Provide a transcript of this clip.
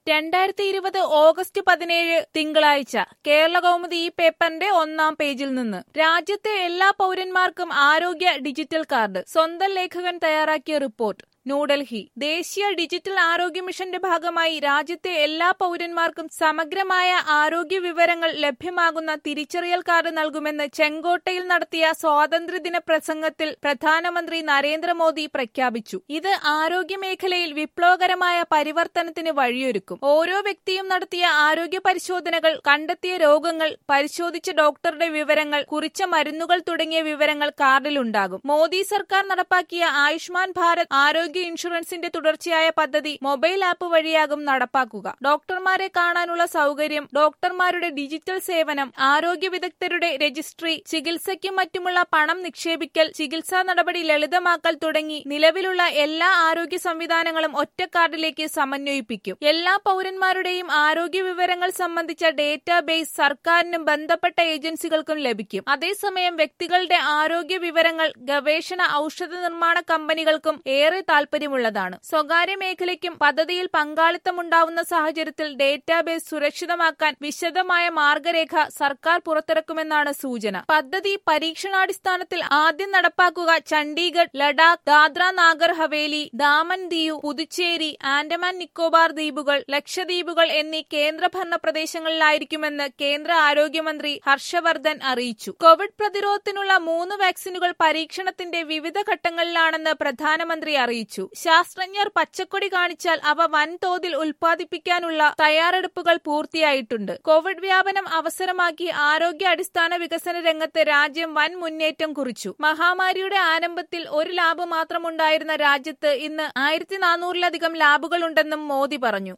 രണ്ടായിരത്തി ഇരുപത് ഓഗസ്റ്റ് പതിനേഴ് തിങ്കളാഴ്ച കേരള കൗമുദി ഈ പേപ്പറിന്റെ ഒന്നാം പേജിൽ നിന്ന് രാജ്യത്തെ എല്ലാ പൗരന്മാർക്കും ആരോഗ്യ ഡിജിറ്റൽ കാർഡ് സ്വന്തം ലേഖകൻ തയ്യാറാക്കിയ റിപ്പോർട്ട് ന്യൂഡൽഹി ദേശീയ ഡിജിറ്റൽ ആരോഗ്യ മിഷന്റെ ഭാഗമായി രാജ്യത്തെ എല്ലാ പൗരന്മാർക്കും സമഗ്രമായ ആരോഗ്യ വിവരങ്ങൾ ലഭ്യമാകുന്ന തിരിച്ചറിയൽ കാർഡ് നൽകുമെന്ന് ചെങ്കോട്ടയിൽ നടത്തിയ സ്വാതന്ത്ര്യദിന പ്രസംഗത്തിൽ പ്രധാനമന്ത്രി നരേന്ദ്രമോദി പ്രഖ്യാപിച്ചു ഇത് ആരോഗ്യ മേഖലയിൽ വിപ്ലവകരമായ പരിവർത്തനത്തിന് വഴിയൊരുക്കും ഓരോ വ്യക്തിയും നടത്തിയ ആരോഗ്യ പരിശോധനകൾ കണ്ടെത്തിയ രോഗങ്ങൾ പരിശോധിച്ച ഡോക്ടറുടെ വിവരങ്ങൾ കുറിച്ച മരുന്നുകൾ തുടങ്ങിയ വിവരങ്ങൾ കാർഡിലുണ്ടാകും മോദി സർക്കാർ നടപ്പാക്കിയ ആയുഷ്മാൻ ഭാരത് ആരോഗ്യ ഇൻഷുറൻസിന്റെ തുടർച്ചയായ പദ്ധതി മൊബൈൽ ആപ്പ് വഴിയാകും നടപ്പാക്കുക ഡോക്ടർമാരെ കാണാനുള്ള സൗകര്യം ഡോക്ടർമാരുടെ ഡിജിറ്റൽ സേവനം ആരോഗ്യ വിദഗ്ധരുടെ രജിസ്ട്രി ചികിത്സയ്ക്കും മറ്റുമുള്ള പണം നിക്ഷേപിക്കൽ ചികിത്സാ നടപടി ലളിതമാക്കൽ തുടങ്ങി നിലവിലുള്ള എല്ലാ ആരോഗ്യ സംവിധാനങ്ങളും ഒറ്റ കാർഡിലേക്ക് സമന്വയിപ്പിക്കും എല്ലാ പൗരന്മാരുടെയും ആരോഗ്യ വിവരങ്ങൾ സംബന്ധിച്ച ഡേറ്റാബേസ് സർക്കാരിനും ബന്ധപ്പെട്ട ഏജൻസികൾക്കും ലഭിക്കും അതേസമയം വ്യക്തികളുടെ ആരോഗ്യ വിവരങ്ങൾ ഗവേഷണ ഔഷധ നിർമ്മാണ കമ്പനികൾക്കും ഏറെ താൽപര്യമുള്ളതാണ് സ്വകാര്യ മേഖലയ്ക്കും പദ്ധതിയിൽ പങ്കാളിത്തമുണ്ടാവുന്ന സാഹചര്യത്തിൽ ഡേറ്റാബേസ് സുരക്ഷിതമാക്കാൻ വിശദമായ മാർഗരേഖ സർക്കാർ പുറത്തിറക്കുമെന്നാണ് സൂചന പദ്ധതി പരീക്ഷണാടിസ്ഥാനത്തിൽ ആദ്യം നടപ്പാക്കുക ചണ്ഡീഗഡ് ലഡാക്ക് ദാദ്ര നാഗർ ഹവേലി ദാമൻ ദിയു പുതുച്ചേരി ആൻഡമാൻ നിക്കോബാർ ദ്വീപുകൾ ലക്ഷദ്വീപുകൾ എന്നീ കേന്ദ്രഭരണ പ്രദേശങ്ങളിലായിരിക്കുമെന്ന് കേന്ദ്ര ആരോഗ്യമന്ത്രി ഹർഷവർദ്ധൻ അറിയിച്ചു കോവിഡ് പ്രതിരോധത്തിനുള്ള മൂന്ന് വാക്സിനുകൾ പരീക്ഷണത്തിന്റെ വിവിധ ഘട്ടങ്ങളിലാണെന്ന് പ്രധാനമന്ത്രി അറിയിച്ചു ശാസ്ത്രജ്ഞർ പച്ചക്കൊടി കാണിച്ചാൽ അവ വൻതോതിൽ ഉൽപ്പാദിപ്പിക്കാനുള്ള തയ്യാറെടുപ്പുകൾ പൂർത്തിയായിട്ടുണ്ട് കോവിഡ് വ്യാപനം അവസരമാക്കി ആരോഗ്യ അടിസ്ഥാന വികസന രംഗത്ത് രാജ്യം വൻ മുന്നേറ്റം കുറിച്ചു മഹാമാരിയുടെ ആരംഭത്തിൽ ഒരു ലാബ് മാത്രമുണ്ടായിരുന്ന രാജ്യത്ത് ഇന്ന് ആയിരത്തി നാനൂറിലധികം ലാബുകളുണ്ടെന്നും മോദി പറഞ്ഞു